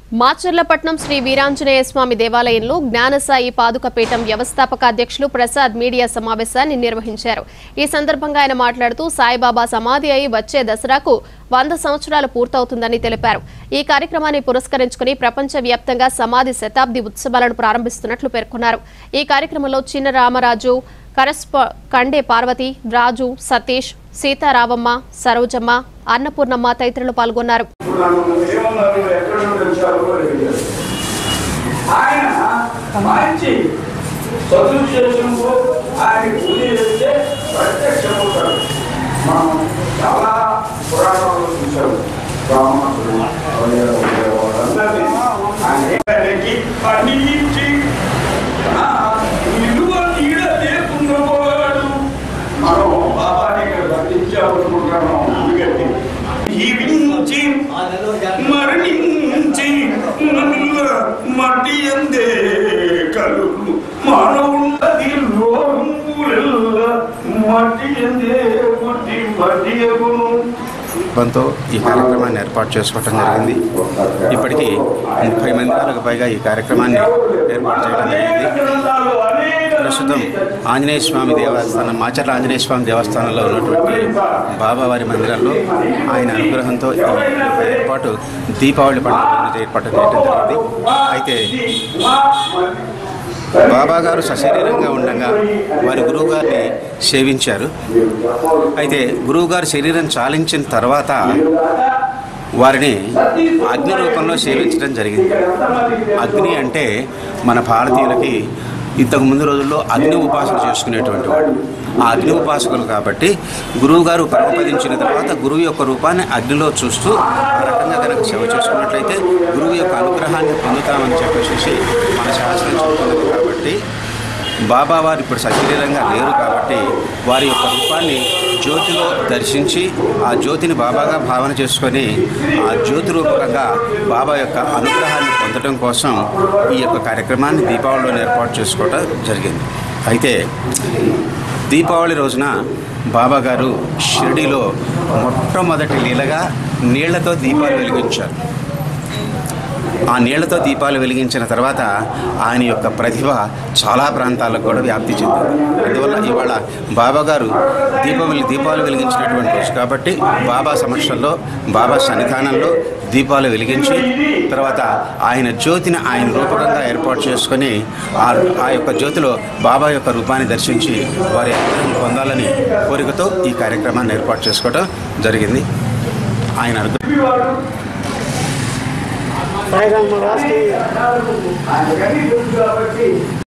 మాచర్లపట్నం శ్రీ వీరాంజనేయ స్వామి దేవాలయంలో జ్ఞానసాయి పాదుక పీఠం వ్యవస్థాపక అధ్యక్షులు ప్రసాద్ మీడియా సమావేశాన్ని నిర్వహించారు ఈ సందర్భంగా ఆయన మాట్లాడుతూ సాయిబాబా సమాధి అయి వచ్చే దసరాకు వంద సంవత్సరాలు పూర్తవుతుందని తెలిపారు ఈ కార్యక్రమాన్ని పురస్కరించుకుని ప్రపంచవ్యాప్తంగా సమాధి శతాబ్ది ఉత్సవాలను ప్రారంభిస్తున్నట్లు పేర్కొన్నారు ఈ కార్యక్రమంలో చిన్న రామరాజు కరస్ప కండే పార్వతి రాజు సతీష్ సీతారావమ్మ సరోజమ్మ అన్నపూర్ణమ్మ తదితరులు పాల్గొన్నారు ఇప్పుడు నన్ను ఏమన్నారు ఎక్కడ నుండి వచ్చారో కూడా తెలియదు. ఆయన మంచి చతుర్శేషంలో ఆయన పూజ చేస్తే ప్రత్యక్షమవుతాడు మనం చాలా పురాణాలు చూసాము రామణుడు వాళ్ళందరినీ ఆయనకి పండించి ఆ, విలువ నీడ లేకున్నవాడు మనం బాబాని ఇక్కడ పండించాలనుకుంటున్నాం ఎందుకంటే జీవించి మరణించి నన్నుల మట్టి ఎందే కలుగు మానవుండది లోకములెల్ల మట్టి ఎందే పుట్టి మట్టి ఎగును తో ఈ కార్యక్రమాన్ని ఏర్పాటు చేసుకోవటం జరిగింది ఇప్పటికీ ముప్పై మంది వరకు పైగా ఈ కార్యక్రమాన్ని ఏర్పాటు చేయడం జరిగింది ప్రస్తుతం ఆంజనేయ స్వామి దేవస్థానం మాచర్ల ఆంజనేయ స్వామి దేవస్థానంలో ఉన్నటువంటి బాబావారి మందిరంలో ఆయన అనుగ్రహంతో ఈ యొక్క ఏర్పాటు దీపావళి పండుగ రోజు ఏర్పాటు చేయడం జరిగింది అయితే బాబా గారు సశరీరంగా ఉండగా వారి గురువు గారిని సేవించారు అయితే గురువు గారు శరీరం చాలించిన తర్వాత వారిని అగ్ని రూపంలో సేవించడం జరిగింది అగ్ని అంటే మన భారతీయులకి ఇంతకు ముందు రోజుల్లో అగ్ని ఉపాసన చేసుకునేటువంటి వాడు ఆ అగ్ని ఉపాసకులు కాబట్టి గురువు గారు పరమపదించిన తర్వాత గురువు యొక్క రూపాన్ని అగ్నిలో చూస్తూ ఆ రకంగా కనుక సేవ చేసుకున్నట్లయితే గురువు యొక్క అనుగ్రహాన్ని పొందుతామని చెప్పేసి మన శాస్త్రం చెబుతున్నది కాబట్టి బాబా వారు ఇప్పుడు సశరీరంగా లేరు కాబట్టి వారి యొక్క రూపాన్ని జ్యోతిలో దర్శించి ఆ జ్యోతిని బాబాగా భావన చేసుకొని ఆ జ్యోతి రూపకంగా బాబా యొక్క అనుగ్రహాన్ని పొందడం కోసం ఈ యొక్క కార్యక్రమాన్ని దీపావళిలో ఏర్పాటు చేసుకోవడం జరిగింది అయితే దీపావళి రోజున బాబా గారు షిరిడిలో మొట్టమొదటి లీలగా నీళ్లతో దీపాలు వెలిగించారు ఆ నీళ్లతో దీపాలు వెలిగించిన తర్వాత ఆయన యొక్క ప్రతిభ చాలా ప్రాంతాలకు కూడా వ్యాప్తి చెందింది అందువల్ల ఇవాళ బాబా గారు దీపం దీపాలు వెలిగించినటువంటి రోజు కాబట్టి బాబా సమక్షంలో బాబా సన్నిధానంలో దీపాలు వెలిగించి తర్వాత ఆయన జ్యోతిని ఆయన రూపకంగా ఏర్పాటు చేసుకొని ఆ ఆ యొక్క జ్యోతిలో బాబా యొక్క రూపాన్ని దర్శించి వారి అనుగ్రహం పొందాలని కోరికతో ఈ కార్యక్రమాన్ని ఏర్పాటు చేసుకోవడం జరిగింది ఆయన అనుగ్రహం సాయిరామ్ రాష్ట్రీయ ఆయన కనీ తెలుసు కాబట్టి